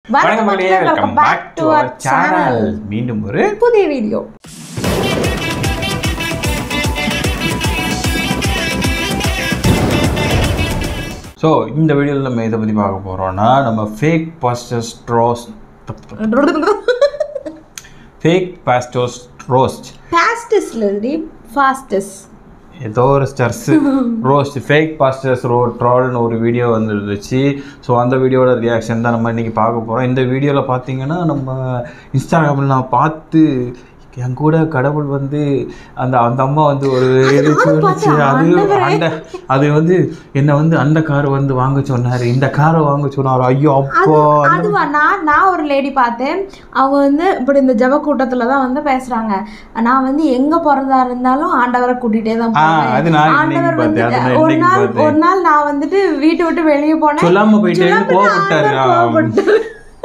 வணக்கம் மக்களே welcome back to our channel மீண்டும் ஒரு புதிய வீடியோ ஸோ இந்த வீடியோவில் நம்ம இதை பற்றி பார்க்க போகிறோம்னா நம்ம ஃபேக் பாஸ்டர்ஸ் ட்ரோஸ் ஃபேக் பாஸ்டர்ஸ் ரோஸ்ட் ஃபாஸ்டஸ்ட்ல ஃபாஸ்டஸ் ஏதோ ஒரு ஸ்டர்ஸ் ரோஸ்ட் ஃபேக் பாஸ்டர்ஸ் ரோ ட்ரால்னு ஒரு வீடியோ வந்துருந்துச்சு ஸோ அந்த வீடியோட ரியாக்ஷன் தான் நம்ம இன்றைக்கி பார்க்க போகிறோம் இந்த வீடியோவில் பார்த்தீங்கன்னா நம்ம இன்ஸ்டாகிராமில் நான் பார்த்து என் கூட கடவுள் வந்து அந்த அந்த அம்மா வந்து ஒரு இது சொல்லுச்சு அது அந்த அது வந்து என்னை வந்து அந்த கார் வந்து வாங்க சொன்னார் இந்த காரை வாங்க சொன்னார் ஐயோ அப்போ அதுவா நான் நான் ஒரு லேடி பார்த்தேன் அவங்க வந்து இப்படி இந்த ஜப கூட்டத்துல தான் வந்து பேசுறாங்க நான் வந்து எங்க பிறந்தா இருந்தாலும் ஆண்டவரை கூட்டிட்டே தான் ஆ போவேன் அது நான் ஆண்டவர் இன்னைக்கு வந்து பார்த்தேன் அது நான் ஒரு இன்னைக்கு நாள் பார்த்தேன் ஒரு நாள் நான் வந்துட்டு வீட்டை விட்டு வெளியே போனேன் சொல்லாம போயிட்டேன்னு சொல்லாம கோவப்பட்டாரு ஆண்டவர் ஆ. கோவப்பட்டாரு.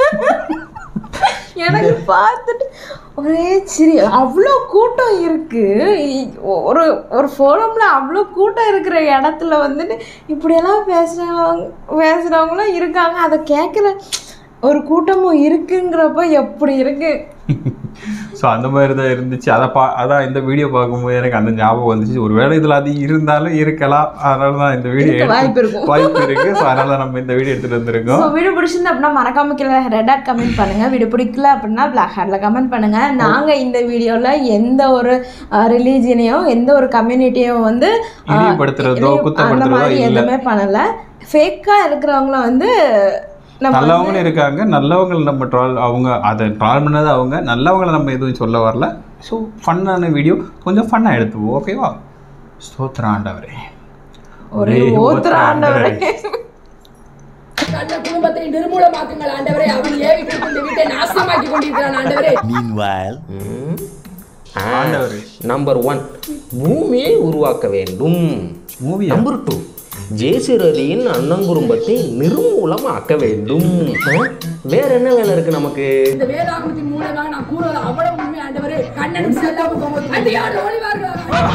எனக்கு பார்த்துட்டு ஒரே சரி அவ்வளோ கூட்டம் இருக்கு இ- ஒரு ஒரு ஃபோரம்ல அவ்வளோ கூட்டம் இருக்கிற இடத்துல வந்துட்டு இப்படியெல்லாம் பேசுறவங்க பேசுறவங்களும் இருக்காங்க அதை கேட்குற ஒரு கூட்டமும் இருக்குங்கிறப்ப எப்படி இருக்கு ஸோ அந்த மாதிரி தான் இருந்துச்சு அதை பா அதான் இந்த வீடியோ பார்க்கும்போது எனக்கு அந்த ஞாபகம் வந்துச்சு ஒருவேளை இதில் அது இருந்தாலும் இருக்கலாம் அதனால தான் இந்த வீடியோ இருக்க வாய்ப்பு இருக்கும். வாய்ப்பு இருக்கு ஸோ அதனால தான் நம்ம இந்த வீடியோ எடுத்துட்டு வந்திருக்கோம் ஸோ வீடியோ பிடிச்சிருந்தா அப்படின்னா மறக்காம கீழே ரெட் ஹேட் கமெண்ட் பண்ணுங்க வீடியோ பிடிக்கல அப்படின்னா பிளாக் ஹேட்ல கமெண்ட் பண்ணுங்க நாங்க இந்த வீடியோல எந்த ஒரு ரிலீஜியனையும் எந்த ஒரு கம்யூனிட்டியும் வந்து அஹ், இழிவுபடுத்துறதோ, இழிவு- அந்த குத்தப்படுத்துறதோ மாதிரி இல்ல. எதுவுமே பண்ணல ஃபேக்கா இருக்கிறவங்கள வந்து நம்ம நல்லவங்களும் இருக்காங்க நல்லவங்களை நம்ம ட்ரால் அவங்க அதை ட்ரால் பண்ணது அவங்க நல்லவங்களை நம்ம எதுவும் சொல்ல வரல ஸோ ஃபன்னான வீடியோ கொஞ்சம் ஃபன்னாக எடுத்துவோம் ஓகேவா ஸ்தோத்திர ஆண்டவரே ஒரே ஓத்துற ஆண்டவரே கண்ட குடும்பத்தை நிர்மூலமாக்குங்கள் ஆண்டவரே அவன் ஏவி கொண்டு வீட்டை நாசமாக்கி கொண்டிருக்கிறான் ஆண்டவரே Meanwhile, ஆண்டவரே நம்பர் ஒன் பூமியை உருவாக்க வேண்டும் மூவி நம்பர் டூ ஜேசுரதியின் அண்ணன் குடும்பத்தை நிர்மூலமாக்க வேண்டும் ஆ? வேற என்ன வேலை இருக்கு நமக்கு இந்த வேதாகமத்தின் மூலமாக நான் கூறுவது அவ்வளவு உண்மை ஆண்டவரே கண்ணனும் செல்லாமல் அடியாடு ஒளிவார்கள்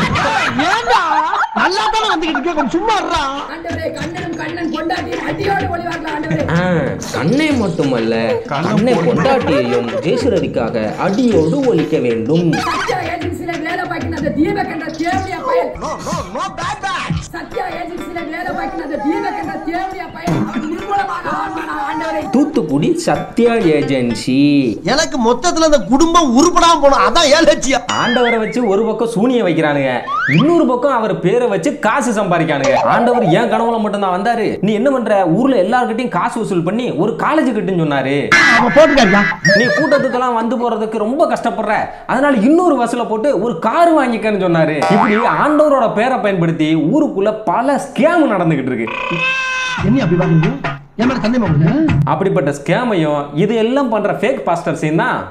ஆண்டவரே கண்ணனும் கண்ணன் கொண்டாட்டி அடியோடு ஒளிவார்கள் ஆண்டவரே ஆ, கண்ணை மட்டுமல்ல கண்ணை பொண்டாட்டியையும் ஜேசுரதிக்காக அடியோடு ஒழிக்க வேண்டும் சத்யா ஏஜென்சில வேலை பார்க்கிற அந்த தீபக் என்ற தேவடியா பையன் சத்யா ஏஜென்சில வேலை பார்க்கிற அந்த தீபக் என்ற தேவடியா பையன் அவன் நிர்மூலமாக ஆழ்வானா ஆண்டவரே தூத்துக்குடி சத்யா ஏஜென்சி எனக்கு மொத்தத்துல அந்த குடும்பம் உருப்படாம போனோம் அதான் ஏன் லட்சியம் ஆண்டவரை வச்சு ஒரு பக்கம் சூனிய வைக்கிறானுங்க இன்னொரு பக்கம் அவர் பேரை வச்சு காசு சம்பாதிக்கானுங்க ஆண்டவர் ஏன் கனவுல மட்டும்தான் வந்தாரு நீ என்ன பண்ற ஊர்ல எல்லார்கிட்டயும் காசு வசூல் பண்ணி ஒரு காலேஜ் கிட்டுன்னு சொன்னாரு நீ கூட்டத்துக்கெல்லாம் வந்து போறதுக்கு ரொம்ப கஷ்டப்படுற அதனால இன்னொரு வசூல போட்டு ஒரு கார் வாங்கிக்கன்னு சொன்னாரு இப்படி ஆண்டவரோட பேரை பயன்படுத்தி ஊருக்குள்ள பல ஸ்கேம் நடந்துகிட்டு இருக்கு என்ன அப்படி பாருங்க என் மேல சந்தேகமா உங்களுக்கு? அப்படிப்பட்ட ஸ்கேமையும் இது எல்லாம் பண்ற ஃபேக் பாஸ்டர்ஸையும் தான்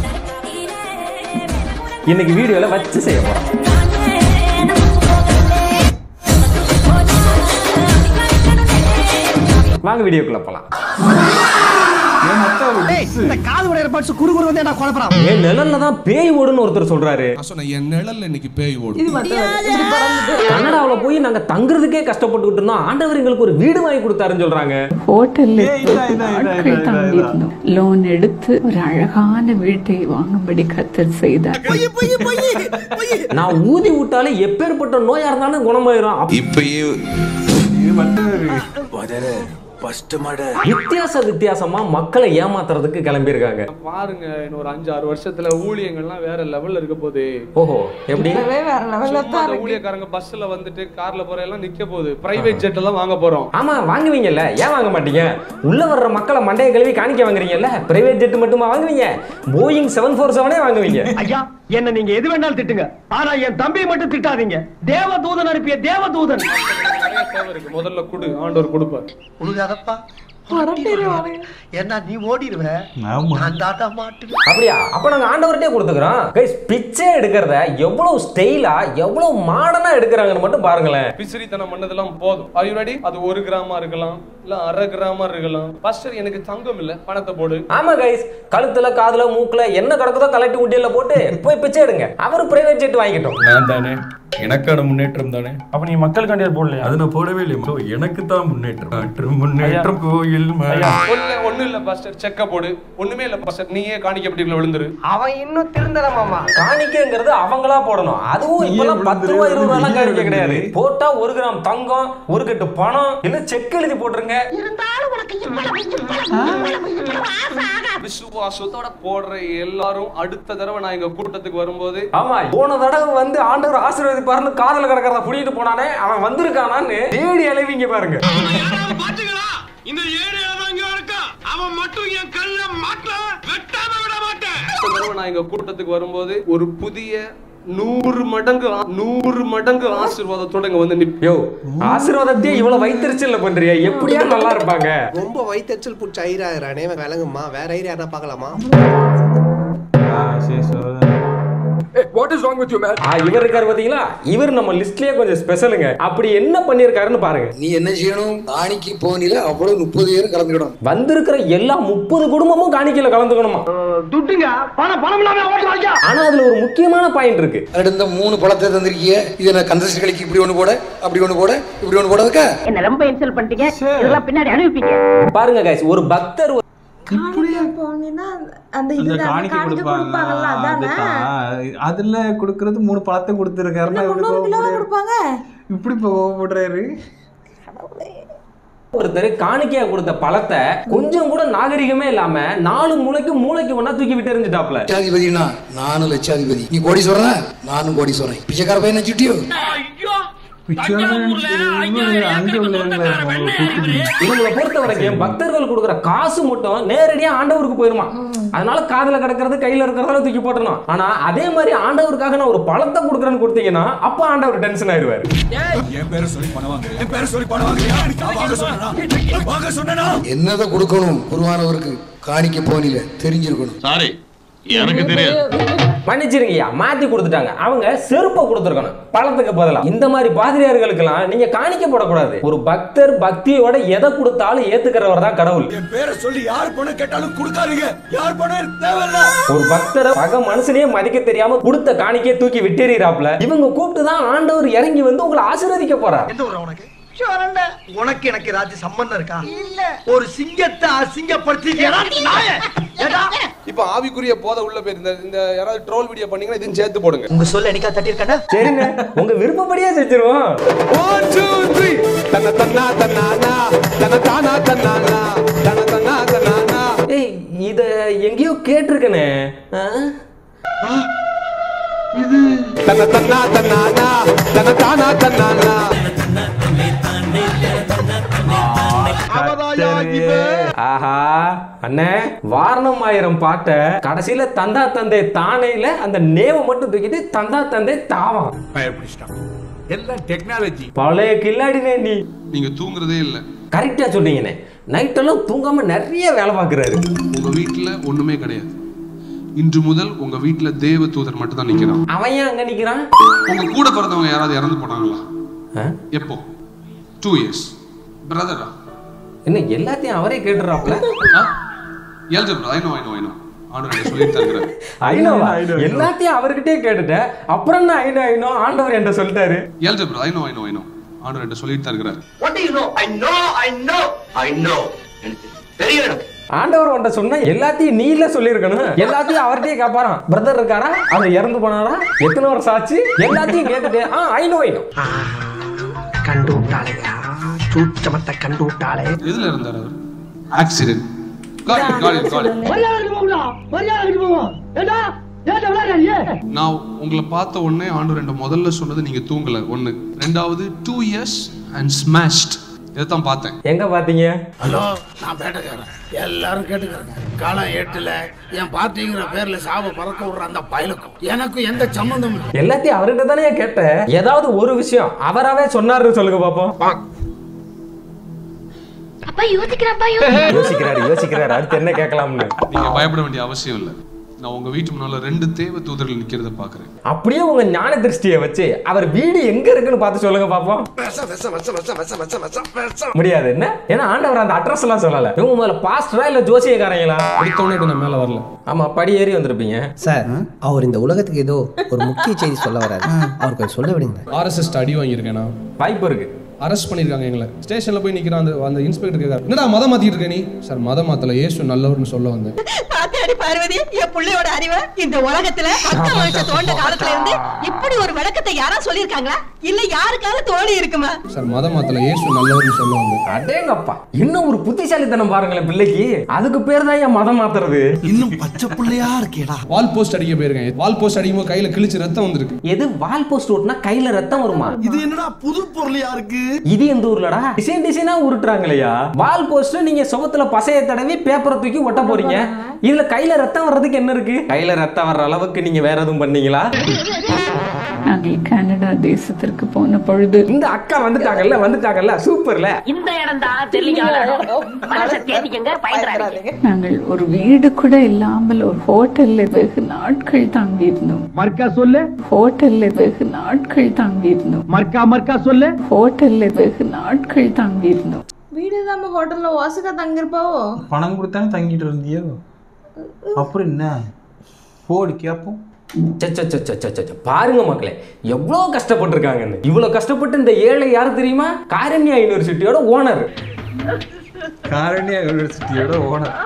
இன்னைக்கு வீடியோல வச்சு செய்ய போறோம் வாங்க வீடியோக்குள்ள போலாம் இந்த காது உடைய பட்ச குறு குறு வந்து என்ன குழப்பறான் என் நிழல்ல தான் பேய் ஓடுன்னு ஒருத்தர் சொல்றாரு நான் சொன்னேன் என் நிழல்ல இன்னைக்கு பேய் ஓடும் கனடாவுல போய் நாங்க தங்குறதுக்கே கஷ்டப்பட்டுக்கிட்டு இருந்தோம் ஆண்டவர் எங்களுக்கு ஒரு வீடு வாங்கி கொடுத்தாருன்னு சொல்றாங்க ஹோட்டலில் ஏய், இதான், இதான், இதான், நாட்கள் இதான், தாண்டி இதான். இருந்தோம் லோன் எடுத்து ஒரு அழகான வீட்டை வாங்கும்படி கத்தர் செய்தார் நான் ஊதி விட்டாலே எப்பேற்பட்ட நோயா இருந்தாலும் குணமாயிரும் அப்ப இப்பயே இது மட்டும் வித்தியாச வித்தியாசமா மக்களை ஏமாத்துறதுக்கு கிளம்பியிருக்காங்க பாருங்க இன்னும் ஒரு அஞ்சு ஆறு வருஷத்துல ஊழியங்கள்லாம் வேற லெவல்ல இருக்க போகுது ஓஹோ எப்படி இப்பவே வேற லெவல்ல சும்மா அந்த ஊழியக்காரங்க பஸ்ல வந்துட்டு கார்ல போற எல்லாம் நிக்க போகுது பிரைவேட் ஜெட் எல்லாம் வாங்க போறோம் ஆமா வாங்குவீங்கல்ல ஏன் வாங்க மாட்டீங்க உள்ள வர்ற மக்களை மண்டைய கழுவி காணிக்க வாங்குறீங்கல்ல பிரைவேட் ஜெட் மட்டுமா வாங்குவீங்க போயிங் செவன் ஃபோர் செவனே வாங்குவீங்க ஐயா என்ன நீங்க எது வேணாலும் திட்டுங்க ஆனா என் தம்பியை மட்டும் திட்டாதீங்க தேவதூதன் அனுப்பிய தேவதூதன் நிறைய தேவை இருக்கு முதல்ல குடு ஆண்டவர் கொடுப்பார் உழுகாதப்பா ஏன்னா நீ ஓடிடுவ ஆமா நான் தாத்தா மாட்டு அப்படியா அப்ப நாங்க ஆண்டவர்கிட்டே கொடுத்துக்கிறோம் கைஸ் பிச்சை எடுக்கிறத எவ்வளவு ஸ்டைலா எவ்வளவு மாடர்னா எடுக்கிறாங்கன்னு மட்டும் பாருங்களேன் பிசிறித்தனம் பண்ணதெல்லாம் போதும் Are you ready? அது ஒரு கிராமா இருக்கலாம் இல்ல அரை கிராமா இருக்கலாம் பாஸ்டர் எனக்கு தங்கம் இல்ல பணத்தை போடு ஆமா கைஸ் கழுத்துல காதுல மூக்குல என்ன கிடக்குதோ கலட்டி உண்டியல்ல போட்டு போய் பிச்சை எடுங்க அவர் பிரைவேட் ஜெட் வாங்கிட்டோம் நான் தானே எனக்கான முன்னேற்றம் தானே அப்ப நீ மக்கள் கண்டிப்பாக போடலையா அது நான் போடவே இல்லை bro. எனக்கு தான் முன்னேற்றம் மாற்று முன்னேற்றம் கோயில் மலை. ஒண்ணு ஒண்ணும் இல்ல பாஸ்டர் செக்க போடு ஒண்ணுமே இல்ல பாஸ்டர் நீயே காணிக்கப்பட்டிக்குள்ள விழுந்துரு அவன் இன்னும் திருந்தல மாமா காணிக்கைங்கிறது அவங்களா போடணும் அதுவும் இப்பெல்லாம் பத்து ரூபாய் இருபது ரூபாய் காணிக்கை கிடையாது போட்டா ஒரு கிராம் தங்கம் ஒரு கட்டு பணம் இல்ல செக் எழுதி போட்டுருங்க விசுவாசத்தோட போடுற எல்லாரும் அடுத்த தடவை நான் எங்க கூட்டத்துக்கு வரும்போது ஆமா போன தடவை வந்து ஆண்டவர் ஆசீர்வதிப்பாருன்னு காதல கிடக்கிறத புடிட்டு போனானே அவன் வந்திருக்கானான்னு தேடி அலைவீங்க பாருங்க இந்த ஏரியால இங்க இருக்கா அவன் மட்டும் என் கல்ல மாட்ட வெட்டாம விட மாட்டேன் அடுத்த தடவை நான் எங்க கூட்டத்துக்கு வரும்போது ஒரு புதிய நூறு மடங்கு ஆ- நூறு மடங்கு ஆசீர்வாதத்தோட இங்க வந்து நிப்ப யோ ஆசீர்வாதத்தையே இவ்வளவு வைத்தறிச்சல்ல பண்றிய எப்படியா நல்லா இருப்பாங்க ரொம்ப வயிற்றுச்சல் புடிச்ச ஐராகிறானே விளங்குமா வேற ஐரா யாரா பார்க்கலாமா what is wrong with you man இவர் இருக்காரு பாத்தீங்களா இவர் நம்ம லிஸ்ட்லயே கொஞ்சம் ஸ்பெஷலுங்க அப்படி என்ன பண்ணிருக்காருன்னு பாருங்க நீ என்ன செய்யணும் காணிக்கு போனில அவ்வளவு முப்பது பேரும் கலந்துக்கிடும் வந்திருக்கிற எல்லா முப்பது குடும்பமும் காணிக்கையில கலந்துக்கணுமா துட்டுங்க பணம் பணம் இல்லாம ஓட்டுறாங்க ஆனா அதுல ஒரு முக்கியமான பாயிண்ட் இருக்கு ரெண்டு இந்த மூணு பழத்தை தந்திருக்கிய இது என்ன கந்தசி கலைக்கு இப்படி ஒண்ணு போட அப்படி ஒண்ணு போட இப்படி ஒண்ணு போட வைக்க என்ன ரொம்ப இன்சல்ட் பண்ணிட்டீங்க இதெல்லாம் பின்னாடி அனுப்பிப்பீங்க பாருங்க கைஸ் ஒரு பக்தர் காணிக்கை போனீங்கன்னா அந்த அந்த இதுதான் காணிக்கை காணிக்கை கொடுப்பாங்க கொடுப்பாங்கல்ல அதானே அதுதான் அதுல கொடுக்கறது மூணு பழத்தை கொடுத்துருக்காருன்னா இப்படி முந்நூறு கிலோவா கோவப்படுறாரு. கொடுப்பாங்க இப்படி கோவப்படுறாரு ஒருத்தர் காணிக்கையா கொடுத்த பழத்தை கொஞ்சம் கூட நாகரிகமே இல்லாம நாலு மூளைக்கு மூளைக்கு ஒண்ணா தூக்கி விட்டு எறிஞ்சிட்டாப்ல லட்சாதிபதினா நானும் லட்சாதிபதி நீ கோடி சொல்றேன் நானும் கோடி சொல்றேன் பிச்சைக்கார பையனை சுட்டியோ இவங்களை பொறுத்த வரைக்கும் பக்தர்கள் கொடுக்குற காசு மட்டும் நேரடியா ஆண்டவருக்கு போயிருமா அதனால காதுல கிடக்கிறது கையில இருக்கிறதால தூக்கி போட்டணும் ஆனா அதே மாதிரி ஆண்டவருக்காக நான் ஒரு பழத்தை கொடுக்குறேன்னு கொடுத்தீங்கன்னா அப்ப ஆண்டவர் டென்ஷன் ஆயிருவாரு என் பேரை சொல்லி பணம் வாங்குறேன் என் பேரை சொல்லி பணம் வாங்குறியா நான் வாங்க சொன்னா வாங்க சொன்னா என்னதை கொடுக்கணும் குருவானவருக்கு காணிக்க போனில தெரிஞ்சிருக்கணும் சாரி எனக்கு தெரியாது மன்னிச்சிருங்கய்யா மாத்தி கொடுத்துட்டாங்க அவங்க செருப்பை கொடுத்துருக்கணும் பழத்துக்கு பதிலா இந்த மாதிரி பாதிரியார்களுக்கெல்லாம் நீங்க காணிக்க போடக்கூடாது ஒரு பக்தர் பக்தியோட எதை கொடுத்தாலும் ஏத்துக்கிறவர் தான் கடவுள் என் பேரை சொல்லி யார் பணம் கேட்டாலும் கொடுக்காதீங்க யார் பணம் தேவையில்ல ஒரு பக்தரை சக மனுஷனையே மதிக்க தெரியாம கொடுத்த காணிக்கையை தூக்கி விட்டேறாப்ல இவங்க கூப்பிட்டு தான் ஆண்டவர் இறங்கி வந்து உங்களை ஆசீர்வதிக்க போறார் எந்த ஊர் உனக்கு உனக்கு எனக்கு ஏதாச்சும் சம்பந்தம் இருக்கா இல்ல ஒரு சிங்கத்தை அசிங்கப்படுத்தி நாய ஏடா இப்ப ஆவிக்குரிய போத உள்ள பேர் இந்த இந்த யாராவது ட்ரோல் வீடியோ பண்ணீங்கன்னா இதையும் சேர்த்து போடுங்க உங்க சொல்ல என்னைக்கா தட்டியிருக்கா சரிங்க உங்க விருப்பப்படியே செஞ்சிருவோம் ஒன் டூ த்ரீ தன்ன தன்னா தன்னானா தன்ன தானா தன்னானா தன்ன தன்னா தன்னானா ஏய் இத எங்கேயோ கேட்டிருக்கனே இது தன்ன தன்னா தன்னானா தன்ன தானா தன்னானா ஆஹா அண்ணே வாரணம் ஆயிரம் பாட்டை கடைசியில தந்தா தந்தை தானேல அந்த நேவை மட்டும் தூக்கிட்டு தந்தா தந்தை தாவான் பயப்பிடிச்சிட்டான் எல்லாம் டெக்னாலஜி பழைய கில்லாடினே நீ நீங்க தூங்குறதே இல்ல கரெக்டா சொன்னீங்கண்ணே நைட்டெல்லாம் தூங்காம நிறைய வேலை பார்க்குறாரு உங்க வீட்டுல ஒண்ணுமே கிடையாது இன்று முதல் உங்க வீட்டுல தேவ தூதர் மட்டும் தான் நிக்கிறான் அவன் ஏன் அங்க நிக்கிறான் உங்க கூட பிறந்தவங்க யாராவது இறந்து போனாங்களா எப்போ டூ இயர்ஸ் பிரதரா என்ன எல்லாத்தையும் அவரே கேட்டுறாப்ல algebra I know I know I know ஆண்டவர் சொல்லிட்டு தருகிறார் ஐநோவா எல்லாத்தையும் அவர்கிட்டயே கேட்டுட்டேன் அப்புறம் என்ன ஐநோ ஐநோ ஆண்டவர் என்கிட்ட சொல்லிட்டாரு algebra I know I know I know ஆண்டவர் என்ன சொல்லிட்டு தருகிறார் What do you know? I know, I know, I know. எனக்கு தெரியும் எனக்கு ஆண்டவர் உன்ட்ட சொன்னா எல்லாத்தையும் நீ இல்ல சொல்லியிருக்கணும் எல்லாத்தையும் அவர்கிட்டயே கேட்பாராம் பிரதர் இருக்காரா அவர் இறந்து போனாரா எத்தனை வருஷம் ஆச்சு எல்லாத்தையும் கேட்டுட்டு ஆ ஐநோ ஐநோ கண்டு விட்டாளையா சூச்சமத்தை கண்டு விட்டாளே எதுல இருந்தார் அவர் ஆக்சிடென்ட் காட் காட் காட் நான் உங்களை பார்த்த உடனே ஆண்டவர் என்ற முதல்ல சொன்னது நீங்க தூங்கல ஒண்ணு ரெண்டாவது டூ இயர்ஸ் அண்ட் ஸ்மாஷ்ட் இதைத்தான் பார்த்தேன் எங்க பாத்தீங்க ஹலோ நான் பேட்டக்காரன் எல்லாரும் கேட்டுக்கிறேங்க காலம் எட்டுல என் பார்ட்டிங்கிற பேர்ல சாவ பறக்க விடுற அந்த பயலுக்கும் எனக்கும் எந்த சம்மந்தமும் இல்லை எல்லாத்தையும் அவர்கிட்ட தானே கேட்டேன் ஏதாவது ஒரு விஷயம் அவராவே சொன்னாருன்னு சொல்லுங்க பாப்போம் அப்பா யோசிக்கிறாப்பா யோசிக்கிறாரு யோசிக்கிறாரு அடுத்து என்ன கேட்கலாம்னு நீங்க பயப்பட வேண்டிய அவசியம் இல்லை நான் உங்க வீட்டு முன்னால ரெண்டு தேவ தூதர்கள் நிக்கிறத பாக்குறேன் அப்படியே உங்க ஞான திருஷ்டியை வச்சு அவர் வீடு எங்க இருக்குன்னு பார்த்து சொல்லுங்க பாப்போம் விஷம் விஷம் விஷம் விஷம் விஷம் விஷம் விஷம் விஷம் முடியாது என்ன ஏன்னா ஆண்டவர் அந்த அட்ரஸ் எல்லாம் சொல்லல இவங்க முதல்ல பாஸ்டரா இல்ல ஜோசியக்காரங்களா படித்தவனே நான் மேல வரல ஆமா படி ஏறி வந்திருப்பீங்க சார் அவர் இந்த உலகத்துக்கு ஏதோ ஒரு முக்கிய செய்தி சொல்ல வராரு அவர் கொஞ்சம் சொல்ல விடுங்க ஆர்எஸ்எஸ் அடி வாங்கியிருக்கேன் நான் வாய்ப்பு இருக்கு அரெஸ்ட் பண்ணிருக்காங்க எங்களை ஸ்டேஷன்ல போய் நிக்கிற அந்த அந்த இன்ஸ்பெக்டர் கேட்காரு என்னடா மதம் மாத்திட்டு இருக்க நீ சார் மதம் மாத்தல இயேசு நல்லவர்னு சொல்ல வந்தேன் பாத்தியாடி பார்வதி என் புள்ளையோட அறிவை இந்த உலகத்துல பத்து வருஷம் தோண்ட காலத்துல இருந்து இப்படி ஒரு விளக்கத்தை யாரா சொல்லிருக்காங்களா இல்ல யாருக்காவது தோணி இருக்குமா சார் மதம் மாத்தல இயேசு நல்லவர்னு சொல்ல வந்தேன் அடேங்கப்பா இன்னும் ஒரு புத்திசாலித்தனம் பாருங்களேன் பிள்ளைக்கு அதுக்கு பேர் தான் என் மதம் மாத்துறது இன்னும் பச்சை புள்ளையா இருக்கேடா வால் போஸ்ட் அடிக்க போயிருக்கேன் வால் போஸ்ட் அடிக்கும்போது கையில கிழிச்சு ரத்தம் வந்திருக்கு எது வால் போஸ்ட் ஓட்டுனா கையில ரத்தம் வருமா இது என்னடா புது பொருளையா இருக்கு இது எந்த ஊர்லடா டிசைன் டிசைனா உருட்டுறாங்களையா வால் போஸ்ட் நீங்க சுவத்துல பசைய தடவி பேப்பரை தூக்கி ஒட்ட போறீங்க இதுல கையில ரத்தம் வர்றதுக்கு என்ன இருக்கு கையில ரத்தம் வர்ற அளவுக்கு நீங்க வேற எதுவும் பண்ணீங்களா நாங்கள் கனடா தேசத்திற்கு போன பொழுது இந்த அக்கா வந்துட்டாங்கல்ல வந்துட்டாங்கல்ல சூப்பர்ல இந்த இடம் தான் தெரியல மனசை தேடிக்கங்க பயந்துறாதீங்க நாங்கள் ஒரு வீடு கூட இல்லாமல் ஒரு ஹோட்டல்ல வெகு நாட்கள் தங்கி இருந்தோம் மர்க்கா சொல்லு ஹோட்டல்ல வெகு நாட்கள் தங்கி இருந்தோம் மர்க்கா மர்க்கா சொல்லு ஹோட்டல்ல வெகு நாட்கள் தங்கி இருந்தோம் வீடு நம்ம ஹோட்டல்ல வாசுக்கா தங்கிருப்பாவோ பணம் கொடுத்தானே தங்கிட்டு இருந்தியோ அப்புறம் என்ன போடு கேப்போம் ச, ச, ச, ச, ச, ச, ச. பாருங்க மக்களே எவ்வளோ கஷ்டப்பட்டிருக்காங்கன்னு இவ்வளவு கஷ்டப்பட்டு இந்த ஏழை யார் தெரியுமா காரண்யா யூனிவர்சிட்டியோட ஓனர் காரணியா யூனிவர்சிட்டியோட ஓனர்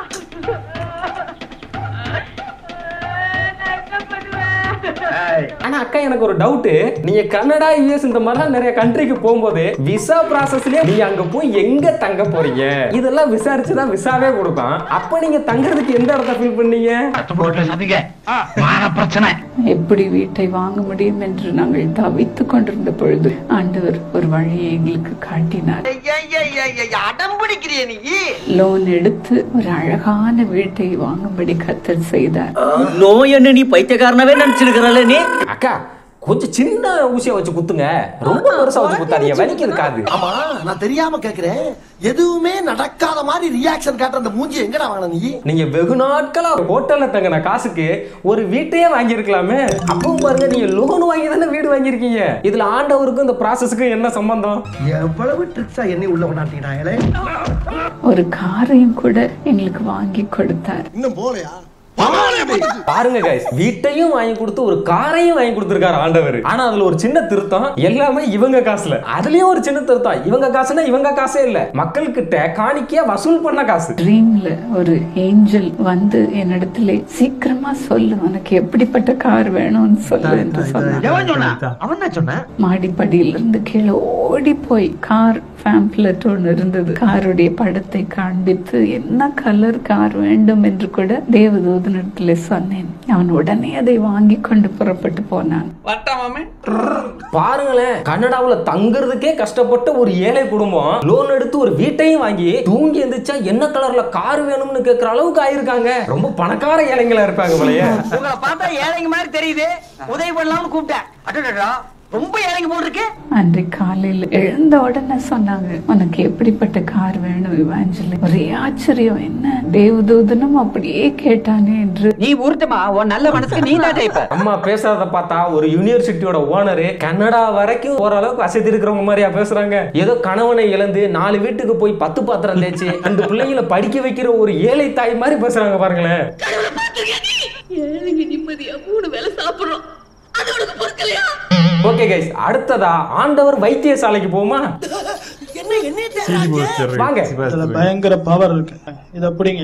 ஆனா அக்கா எனக்கு ஒரு டவுட் நீங்க கனடா யுஎஸ் இந்த மாதிரிலாம் நிறைய கண்ட்ரிக்கு போகும்போது விசா ப்ராசஸ்லயே நீங்க அங்க போய் எங்க தங்க போறீங்க இதெல்லாம் விசாரிச்சு தான் விசாவே கொடுப்பான் அப்ப நீங்க தங்குறதுக்கு எந்த இடத்த ஃபீல் பண்ணீங்க பிரச்சனை எப்படி வீட்டை வாங்க முடியும் என்று நாங்கள் தவித்துக் கொண்டிருந்த பொழுது ஆண்டவர் ஒரு வழியை எங்களுக்கு காட்டினார் அடம் பிடிக்கிறிய நீ லோன் எடுத்து ஒரு அழகான வீட்டை வாங்கும்படி கத்தல் செய்தார் நோய் என்ன நீ பைத்தியக்காரனவே நினைச்சிருக்கிறல்ல நீ அக்கா கொஞ்சம் சின்ன ஊசியை வச்சு குத்துங்க ரொம்ப பெருசா வச்சு குத்தாதீங்க வலிக்குது காது ஆமா நான் தெரியாம கேக்குறேன் எதுவுமே நடக்காத மாதிரி ரியாக்ஷன் காட்டுற அந்த மூஞ்சி எங்கடா வாங்கின நீ நீங்க வெகு நாட்களா ஹோட்டல்ல தங்கின காசுக்கு ஒரு வீட்டையே வாங்கியிருக்கலாமே அப்பவும் பாருங்க நீங்க லோன் வாங்கி தானே வீடு வாங்கியிருக்கீங்க இதுல ஆண்டவருக்கும் இந்த ப்ராசஸ்க்கும் என்ன சம்பந்தம் எவ்வளவு ட்ரிக்ஸா என்னை உள்ள கொண்டாட்டினாங்களே ஒரு காரையும் கூட எங்களுக்கு வாங்கி கொடுத்தார் இன்னும் போலையா பாருங்க கைஸ் வீட்டையும் வாங்கி கொடுத்து ஒரு காரையும் வாங்கி கொடுத்திருக்காரு ஆண்டவர் ஆனா அதுல ஒரு சின்ன திருத்தம் எல்லாமே இவங்க காசுல அதுலயும் ஒரு சின்ன திருத்தம் இவங்க காசுனா இவங்க காசே இல்ல மக்கள் கிட்ட காணிக்கையா வசூல் பண்ண காசு ட்ரீம்ல ஒரு ஏஞ்சல் வந்து என்னிடத்துல சீக்கிரமா சொல்லு உனக்கு எப்படிப்பட்ட கார் வேணும்னு சொல்லு என்று சொன்னார் எவன் சொன்னா அவன் தான் சொன்னேன் மாடிப்படியில இருந்து கீழே ஓடி போய் கார் பேம்ப்லெட் ஒன்று இருந்தது காருடைய படத்தை காண்பித்து என்ன கலர் கார் வேண்டும் என்று கூட தேவதூதனிடத்துல சொன்னேன் அவன் உடனே அதை வாங்கி கொண்டு புறப்பட்டு போனான் பாருங்களேன் கனடாவுல தங்குறதுக்கே கஷ்டப்பட்ட ஒரு ஏழை குடும்பம் லோன் எடுத்து ஒரு வீட்டையும் வாங்கி தூங்கி எந்திரிச்சா என்ன கலர்ல கார் வேணும்னு கேக்குற அளவுக்கு ஆயிருக்காங்க ரொம்ப பணக்கார ஏழைங்களா இருப்பாங்க போலயே உங்களை பார்த்தா ஏழைங்க மாதிரி தெரியுது உதவி பண்ணலாம்னு கூப்பிட்டேன் அடடா ரொம்ப ஏழைங்க போல் இருக்கு அன்றைக்கு காலையில் எழுந்த உடனே சொன்னாங்க உனக்கு எப்படிப்பட்ட கார் வேணும் இவாஞ்சலி ஒரே ஆச்சரியம் என்ன தேவதூதனும் அப்படியே கேட்டானே என்று நீ உருட்டுமா உன் நல்ல மனசுக்கு நீ தான் ஜெயிப்ப அம்மா பேசுறத பார்த்தா ஒரு யூனிவர்சிட்டியோட ஓனரு கனடா வரைக்கும் ஓரளவுக்கு வசதி இருக்கிறவங்க மாதிரியா பேசுறாங்க ஏதோ கணவனை இழந்து நாலு வீட்டுக்கு போய் பத்து பாத்திரம் தேய்ச்சி ரெண்டு பிள்ளைங்களை படிக்க வைக்கிற ஒரு ஏழை தாய் மாதிரி பேசுறாங்க பாருங்களேன் ஏழைங்க நிம்மதியா மூணு வேலை சாப்பிடுறோம் அது உனக்கு பொறுக்கலையா ஓகே கைஸ் அடுத்ததா ஆண்டவர் வைத்தியசாலைக்கு போமா என்ன என்ன வாங்க பயங்கர பவர் இருக்கு இத பிடிங்க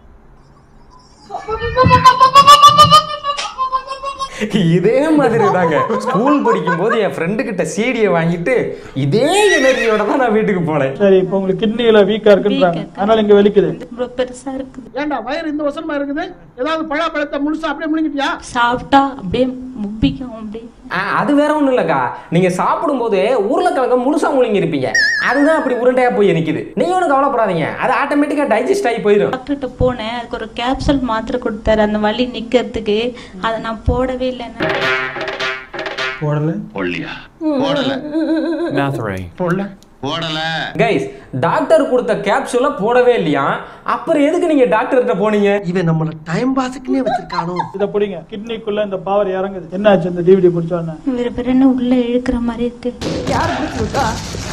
இதே மாதிரி தாங்க ஸ்கூல் படிக்கும் போது என் ஃப்ரெண்டு கிட்ட சீடியை வாங்கிட்டு இதே எனர்ஜியோட தான் நான் வீட்டுக்கு போனேன் சரி இப்போ உங்களுக்கு கிட்னில வீக்கா இருக்குன்றாங்க அதனால இங்க வலிக்குது ரொம்ப பெருசா இருக்குது ஏன்டா வயிறு இந்த வருஷமா இருக்குது ஏதாவது பழப்பழத்தை முழுசா அப்படியே முழுங்கிட்டியா சாப்பிட்டா அப்படியே முப்பிக்கும் அப்படியே ஆ, அது வேற ஒண்ணும் இல்லக்கா நீங்க சாப்பிடும்போது உருளைக்கிழங்க முழுசா முழுங்கி இருப்பீங்க அதுதான் அப்படி உருண்டையா போய் நிக்குது நீங்க ஒன்றும் கவலைப்படாதீங்க அது ஆட்டோமேட்டிக்கா டைஜஸ்ட் ஆகி போயிடும் டாக்டர்கிட்ட போனேன் அதுக்கு ஒரு கேப்சூல் மாத்திரை கொடுத்தாரு அந்த வலி நிக்கிறதுக்கு அதை நான் போடவே இல்லை போடல போடல Matheray. போடல போடல கைஸ் டாக்டர் கொடுத்த கேப்சூல போடவே இல்லையா அப்புறம் எதுக்கு நீங்க டாக்டர்கிட்ட போனீங்க இவன் நம்மள டைம் பாஸுக்குனே வச்சிருக்கானோ இதை பிடிங்க கிட்னிக்குள்ள இந்த பவர் இறங்குது என்னாச்சு இந்த டிவிடி பிடிச்சோன்னு வேற பிறன்னு உள்ள இழுக்கிற மாதிரி இருக்கு யார் பிடிச்சிருக்கா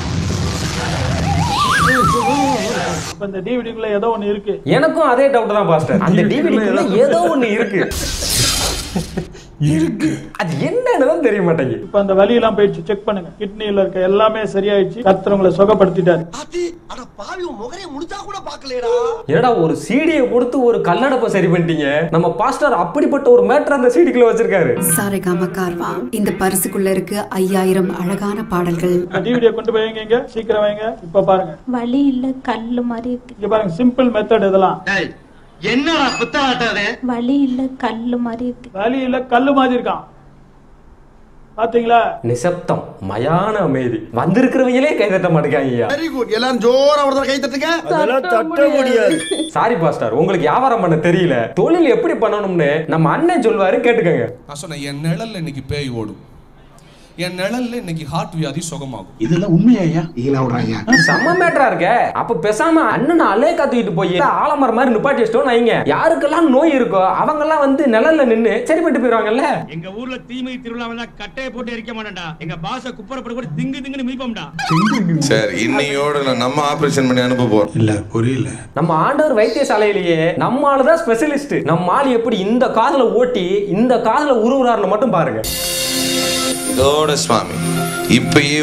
இப்ப இந்த டிவிடிக்குள்ள ஏதோ ஒண்ணு இருக்கு எனக்கும் அதே டவுட் தான் பாஸ்டர் அந்த டிவிடிக்குள்ள ஏதோ ஒண்ணு இருக்கு இருக்கு அது என்னன்னு தான் தெரிய மாட்டேங்குது இப்ப அந்த வலியெல்லாம் போயிடுச்சு செக் பண்ணுங்க கிட்னில இருக்க எல்லாமே சரியாயிடுச்சு கர்த்தர் உங்களை சுகப்படுத்திட்டாரு அட பாவி உன் முகரைய முடிச்சா கூட பாக்கலையடா என்னடா ஒரு சீடியை கொடுத்து ஒரு கல்லடப்பை சரி பண்ணிட்டீங்க நம்ம பாஸ்டர் அப்படிப்பட்ட ஒரு மேட்டர் அந்த சீடிக்குள்ள வச்சிருக்காரு சாரேகாமா கார்வா இந்த பரிசுக்குள்ள இருக்கு ஐயாயிரம் அழகான பாடல்கள் டிவிடியை கொண்டு போய் வைங்க இங்க சீக்கிரம் வைங்க இப்ப பாருங்க வலி இல்ல கல்லு மாதிரி இருக்கு இங்க பாருங்க சிம்பிள் மெத்தட் இதெல்லாம் என்னடா புத்தாட்டது வலி இல்ல கல்லு மாதிரி இருக்கு வலி இல்ல கல்லு மாதிரி இருக்கான் பாத்தீங்களா நிசப்தம் மயான அமைதி வந்திருக்கிறவங்களே கை தட்ட மாட்டேங்காங்க வெரி குட் எல்லாரும் ஜோரா ஒரு கை தட்டுங்க அதெல்லாம் தட்ட முடியாது சாரி பாஸ்டர் உங்களுக்கு வியாபாரம் பண்ண தெரியல தொழில் எப்படி பண்ணணும்னு நம்ம அண்ணன் சொல்வாரு கேட்டுக்கங்க நான் சொன்னேன் என் நிழல்ல இன்னைக்கு பேய் ஓடும் என் நிழல்ல இன்னைக்கு ஹார்ட் வியாதி சுகமாகும் இதெல்லாம் உண்மையா ஈலா விடுறாங்க செம்ம மேட்டரா இருக்க அப்ப பேசாம அண்ணன் அலே கத்திட்டு போய் ஆலமரம் மாதிரி நிப்பாட்டி வச்சிட்டோம் வைங்க யாருக்கெல்லாம் நோய் இருக்கோ அவங்க எல்லாம் வந்து நிழல்ல நின்னு சரிப்பட்டு போயிருவாங்கல்ல எங்க ஊர்ல தீமை திருவிழா வந்தா கட்டையை போட்டு எரிக்க மாட்டேன்டா எங்க பாச குப்பரப்பட கூட திங்கு திங்குன்னு மீப்போம்டா சரி இன்னையோட நான் நம்ம ஆபரேஷன் பண்ணி அனுப்ப போறோம் இல்ல புரியல நம்ம ஆண்டவர் வைத்தியசாலையிலேயே நம்ம ஆளு தான் ஸ்பெஷலிஸ்ட் நம்ம ஆள் எப்படி இந்த காதுல ஓட்டி இந்த காதுல உருவுறாருன்னு மட்டும் பாருங்க இதோட சுவாமி இப்பயே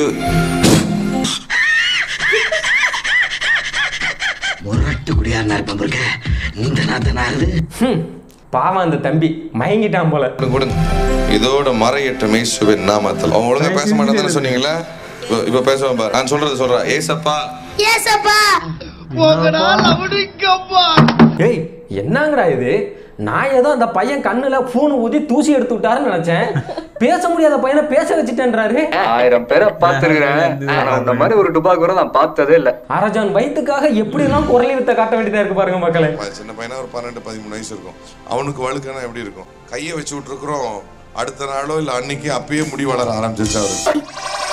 முரட்டு குடியாரனா இருப்பான் இருக்க இந்த நாத்தனா ஹம், பாவம் அந்த தம்பி மயங்கிட்டான் போல கொடுங்க இதோட மறையற்ற மேசுவின் நாமத்தில் அவன் ஒழுங்கா பேச மாட்டேன்னு சொன்னீங்களா இப்ப- இப்ப பேசுவான் பாரு நான் சொல்றது சொல்றேன் ஏசப்பா ஏசப்பா போங்கடா லவுடிக்கப்பா ஏய் என்னங்கடா இது நான் ஏதோ அந்த பையன் கண்ணுல பூணு ஊதி தூசி எடுத்து விட்டாருன்னு நினைச்சேன் பேச முடியாத பையனை பேச வச்சுட்டேன்றாரு ஆயிரம் பேரை பார்த்திருக்கிறேன் ஆனா அந்த மாதிரி ஒரு டுபாக் கூட நான் பார்த்ததே இல்ல அரஜான் வயிற்றுக்காக எப்படி எல்லாம் குரலி வித்த காட்ட வேண்டியதா இருக்கு பாருங்க மக்களே சின்ன பையனா ஒரு பன்னெண்டு பதிமூணு வயசு இருக்கும் அவனுக்கு வழுக்கனா எப்படி இருக்கும் கையை வச்சு விட்டுருக்குறோம் அடுத்த நாளோ இல்ல அன்னைக்கு அப்பயே முடி வளர ஆரம்பிச்சிருச்சு அவருக்கு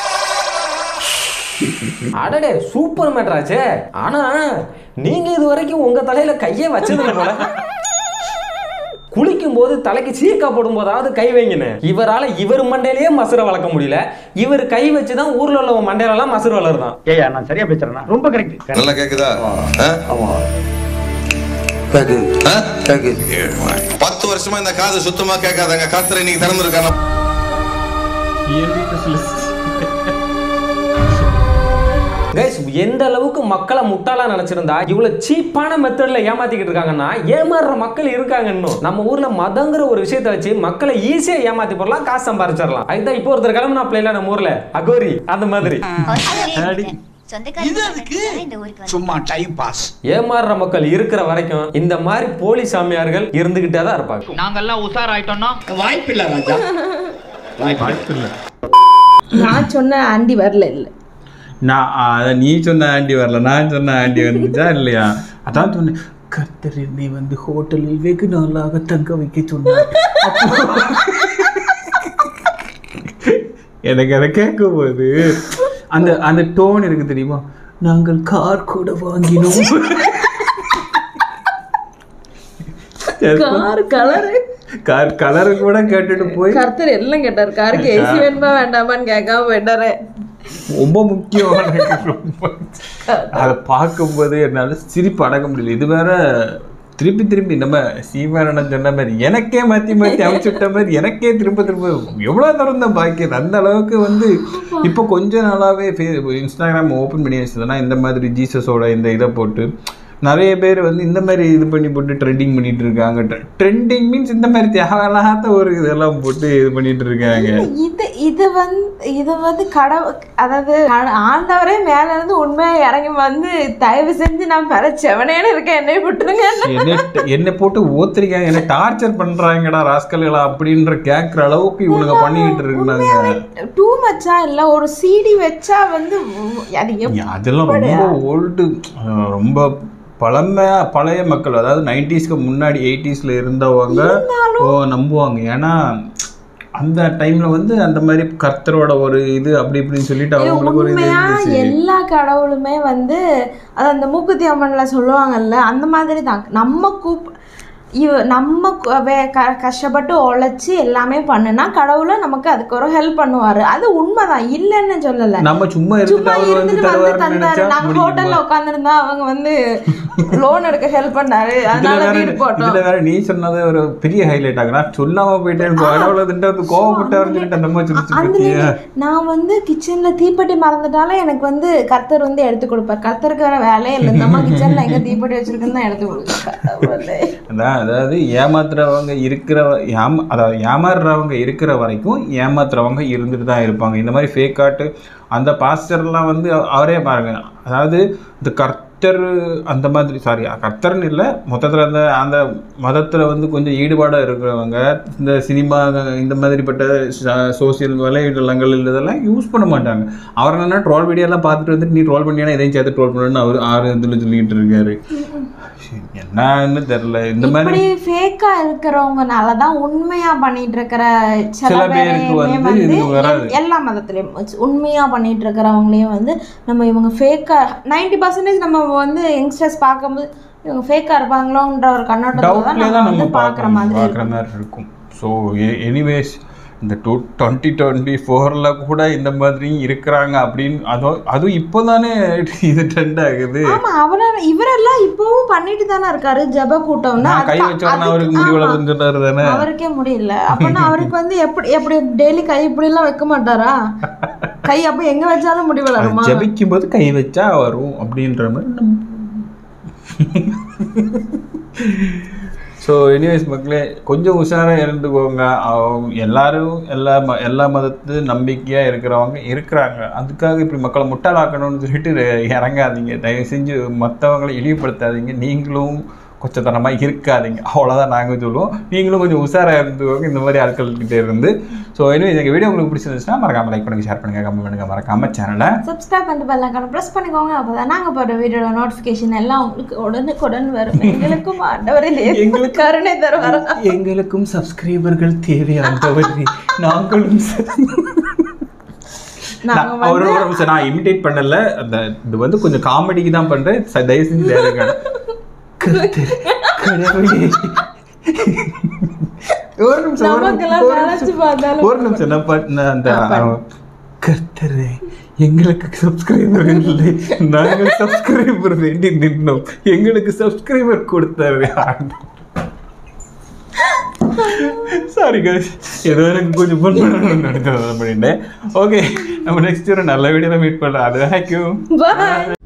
அடடே சூப்பர் மேட்டராச்சே ஆனா நீங்க இது வரைக்கும் உங்க தலையில கையே வச்சதில்ல போல குளிக்கும் போது தலைக்கு சீக்கா போடும் போதாவது கை வைங்கன்னு இவரால இவர் மண்டையிலேயே மசுர வளர்க்க முடியல இவர் கை வச்சுதான் ஊர்ல உள்ள மண்டையில எல்லாம் மசுர வளருதான் ஏயா நான் சரியா பேசுறேனா ரொம்ப கரெக்ட் நல்லா கேக்குதா ஆ? ஆ? பத்து வருஷமா இந்த காது சுத்தமா கேட்காதாங்க கர்த்தரை இன்னைக்கு திறந்திருக்கான கைஸ் எந்த அளவுக்கு மக்களை முட்டாளா நினைச்சிருந்தா இவ்வளவு சீப்பான மெத்தட்ல ஏமாத்திக்கிட்டு இருக்காங்கன்னா ஏமாறுற மக்கள் இருக்காங்க இன்னும் நம்ம ஊர்ல மதங்கிற ஒரு விஷயத்தை வச்சு மக்களை ஈஸியா ஏமாத்தி போடலாம் காசு சம்பாரிச்சிடலாம் அதுதான் இப்போ ஒருத்தர் கிளம்புனா இல்ல நம்ம ஊர்ல அகோரி அந்த மாதிரி சும்மா டைம் பாஸ் ஏமாறுற மக்கள் இருக்கிற வரைக்கும் இந்த மாதிரி போலி சாமியார்கள் இருந்துகிட்டே தான் இருப்பாங்க நாங்கெல்லாம் உஷார் ஆயிட்டோம்னா வாய்ப்பில்லை ராஜா வாய்ப்பில்லை நான் சொன்ன ஆண்டி வரல இல்ல நான் அத நீ சொன்ன ஆண்டி வரல நான் சொன்ன ஆண்டி வந்துச்சா இல்லையா அதான் சொன்னேன் கர்த்தர் என்னை வந்து ஹோட்டலில் வெகு நாளாக தங்க வைக்க சொன்னார் அப்போ- எனக்கு அதை கேட்கும் போது அந்த அந்த டோன் இருக்கு தெரியுமா நாங்கள் கார் கூட வாங்கினோம் கார் கலரு கார் கலர் கூட கேட்டுட்டு போய் கர்த்தர் எல்லாம் கேட்டாரு காருக்கு ஏசி வேணுமா வேண்டாமான்னு கேட்காம போயிட்டாரு ரொம்ப முக்கியம் எனக்கு ரொம்ப அதை பார்க்கும்போது என்னால் சிரிப்பு அடக்க முடியல இது வேற திருப்பி திருப்பி நம்ம சீமானன் சொன்ன மாதிரி எனக்கே மாற்றி மாற்றி அமைச்சு விட்ட மாதிரி எனக்கே திரும்ப திரும்ப எவ்வளோ தரம் தான் பாக்கியது அந்த அளவுக்கு வந்து இப்போ கொஞ்ச நாளாகவே இன்ஸ்டாகிராம் ஓப்பன் பண்ணி வச்சதுன்னா இந்த மாதிரி ஜீசஸோட இந்த இதை போட்டு நிறைய பேர் வந்து இந்த மாதிரி இது பண்ணி போட்டு ட்ரெண்டிங் பண்ணிட்டு இருக்காங்க ட்ரெண்டிங் மீன்ஸ் இந்த மாதிரி தேவையில்லாத ஒரு இதெல்லாம் போட்டு இது பண்ணிட்டு இருக்காங்க இது இது வந்து இது வந்து கடவுள் அதாவது ஆ- ஆண்டவரே மேல இருந்து உண்மையா இறங்கி வந்து தயவு செஞ்சு நான் பெற செவனேன்னு இருக்கேன் என்னை விட்டுருங்க என்ன என்னை போட்டு ஓத்துறீங்க என்ன டார்ச்சர் பண்றாங்கடா ராஸ்கல்களா அப்படின்ற கேட்குற அளவுக்கு இவனுங்க பண்ணிக்கிட்டு இருந்தாங்க டூ மச்சா இல்ல ஒரு சிடி வச்சா வந்து அது அதெல்லாம் எப்படி ரொம்ப ஓல்டு ரொம்ப பழமை பழைய மக்கள் அதாவது நைன்டிஸ்க்கு முன்னாடி எயிட்டிஸ்ல இருந்தவங்க ஓ நம்புவாங்க ஏன்னா அந்த டைம்ல வந்து அந்த மாதிரி கர்த்தரோட ஒரு இது அப்படி இப்படின்னு சொல்லிட்டு இது அவங்களுக்கு ஒரு இது உண்மையா இருந்துச்சு. எல்லா கடவுளுமே வந்து அது அந்த மூக்குத்தி அம்மன்ல சொல்லுவாங்கல்ல அந்த மாதிரி தான் நம்ம கூப் இவ நம்ம கு- வே- க கஷ்டப்பட்டு உழைச்சி எல்லாமே பண்ணுனா கடவுளை நமக்கு அதுக்கு ஒரு ஹெல்ப் பண்ணுவாரு அது உண்மைதான் இல்லைன்னு சொல்லல நம்ம சும்மா இருந்துட்டு சும்மா அவர் வந்து இருந்துட்டு வந்து தருவாருன்னு தந்தாரு நினைச்சா நாங்க முடியுமா? ஹோட்டல்ல உட்காந்துருந்தா அவங்க வந்து லோன் எடுக்க ஹெல்ப் பண்ணாரு இதுல அதனால வேற வீடு போட்டோம் இதுல வேற நீ சொன்னது ஒரு பெரிய ஹைலைட் ஆகுனா சொல்லாம போயிட்டேன் கடவுளை திட்ட வந்து கோவப்பட்டவர்னு சொல்லிட்டு அந்த மாதிரி சொல்லிச்சு அதுல பத்தியா நான் வந்து கிச்சன்ல தீப்பெட்டி மறந்துட்டாலும் எனக்கு வந்து கர்த்தர் வந்து எடுத்து கொடுப்பார் கர்த்தருக்கு வேற வேலையே இல்லை இந்த அம்மா கிச்சன்ல எங்க தீப்பெட்டி வச்சிருக்குன்னு தான் எடுத்து கொடுப்பாரு அதான் அதாவது ஏமாத்துறவங்க இருக்கிற ஏமா அதாவது ஏமாறுறவங்க இருக்கிற வரைக்கும் ஏமாத்துறவங்க இருந்துட்டு தான் இருப்பாங்க இந்த மாதிரி ஃபேக் ஆட்டு அந்த பாஸ்டர்லாம் வந்து அவ- அவரே பாருங்க அதாவது இந்த கர்த்தர் அந்த மாதிரி சாரி கர்த்தர்னு இல்லை மொத்தத்தில் அந்த அந்த மதத்தில் வந்து கொஞ்சம் ஈடுபாடாக இருக்கிறவங்க இந்த சினிமா இந்த மாதிரிப்பட்ட சோசியல் வலைதளங்கள் இதெல்லாம் யூஸ் பண்ண மாட்டாங்க அவர் என்ன ட்ரோல் வீடியோலாம் பார்த்துட்டு வந்துட்டு நீ ட்ரோல் பண்ணியானா இதையும் சேர்த்து ட்ரோல் பண்ணணும்னு அவர் ஆறு இதில் சொல்லிட்டு இருக்காரு என்னன்னு தெரியல இந்த மாதிரி இப்படி ஃபேக்கா இருக்கிறவங்கனால தான் உண்மையா பண்ணிட்டு இருக்கிற சில சில பேருக்கு பேரையுமே வந்து வந்து இது வராது. எல்- எல்லா மதத்துலயும் வச்சு உண்மையா பண்ணிட்டு இருக்கிறவங்களையும் வந்து நம்ம இவங்க ஃபேக்கா நைன்டி பர்சன்டேஜ் நம்ம வந்து யங்ஸ்டர்ஸ் பார்க்கும்போது இவங்க ஃபேக்கா இருப்பாங்களோன்ற ஒரு கண்ணோட்டத்தில் தான் டவுட்லேயே நம்ம தான் வந்து நம்ம பார்க்குற பார்க்குற மாதிரி பார்க்குற மாதிரி இருக்கும் ஸோ எனிவேஸ் இந்த டூ டுவெண்ட்டி டுவெண்ட்டி ஃபோரில் கூட இந்த மாதிரி இருக்கிறாங்க அப்படின்னு அதுவும் அதுவும் இப்போ தானே இது ட்ரெண்ட் ஆகுது ஆமா அவர இவரெல்லாம் இப்பவும் பண்ணிட்டு தானே இருக்காரு ஜெப கூட்டம்னா நான் கை அதுக்கு- வச்சோன்னா அவருக்கு அதுக்கு- முடி ஆமா. வளர்ந்துன்னு சொன்னாரு தானே அவருக்கே முடியல அப்பனா அவருக்கு வந்து எப்படி எப்படி டெய்லி கை இப்படி எல்லாம் வைக்க மாட்டாரா கை அப்ப எங்க வச்சாலும் முடி வளருமா ஜபிக்கும் போது கை வச்சா வரும் அப்படின்ற மாதிரி நம்ம ஸோ எனிவேஸ் மக்களே கொஞ்சம் உஷாராக இருந்துக்கோங்க அவங்க எல்லாரும் எல்லா ம எல்லா மதத்து நம்பிக்கையாக இருக்கிறவங்க இருக்கிறாங்க அதுக்காக இப்படி மக்களை முட்டாளாக்கணும்னு சொல்லிட்டு இறங்காதீங்க தயவு செஞ்சு மற்றவங்களை இழிவுபடுத்தாதீங்க நீங்களும் கொச்சத்தனமாக இருக்காதீங்க அவ்வளோதான் நாங்கள் சொல்லுவோம் நீங்களும் கொஞ்சம் உஷாராக இருந்துக்கோங்க இந்த மாதிரி ஆட்கள்கிட்ட இருந்து ஸோ எனவே எங்கள் வீடியோ உங்களுக்கு பிடிச்சிருந்துச்சுன்னா மறக்காம லைக் பண்ணுங்க ஷேர் பண்ணுங்க கமெண்ட் பண்ணுங்க மறக்காம சேனலை சப்ஸ்கிரைப் பண்ணிட்டு பெல் ஐக்கான ப்ரெஸ் பண்ணிக்கோங்க அப்பதான் நாங்க போடுற வீடியோட நோட்டிஃபிகேஷன் எல்லாம் உங்களுக்கு உடனுக்குடன் வரும் எங்களுக்கும் ஆண்டவரே எங்களுக்கு கருணை தருவாரா எங்களுக்கும் சப்ஸ்கிரைபர்கள் தேவையானவர் நாங்களும் நாங்க நான் ஒரு ஒரு நிமிஷம் நான் இமிடேட் பண்ணல அந்த இது வந்து கொஞ்சம் காமெடிக்கு தான் பண்றேன் ச- தயவு செஞ்சு தேவைக்கான கடவுளே ஒரு நிமிஷம் ஒரு நமக்கெல்லாம் நிமிஷம், ஒரு நினைச்சு நிமிஷம் பார்த்தாலும் ஒரு நிமிஷம் நான் ப- நான் அந்த கர்த்தரே எங்களுக்கு சப்ஸ்கிரைபர் இல்லை நாங்கள் சப்ஸ்கிரைபர் வேண்டி நின்னோம் எங்களுக்கு சப்ஸ்கிரைபர் கொடுத்தாரு சாரி guys ஏதோ எனக்கு கொஞ்சம் ஃபன் பண்ணணும்னு நினைச்சேன் பண்ணிட்டேன் ஓகே நம்ம நெக்ஸ்ட் ஒரு நல்ல வீடியோவில் மீட் பண்ணலாம் அது வரைக்கும் Bye.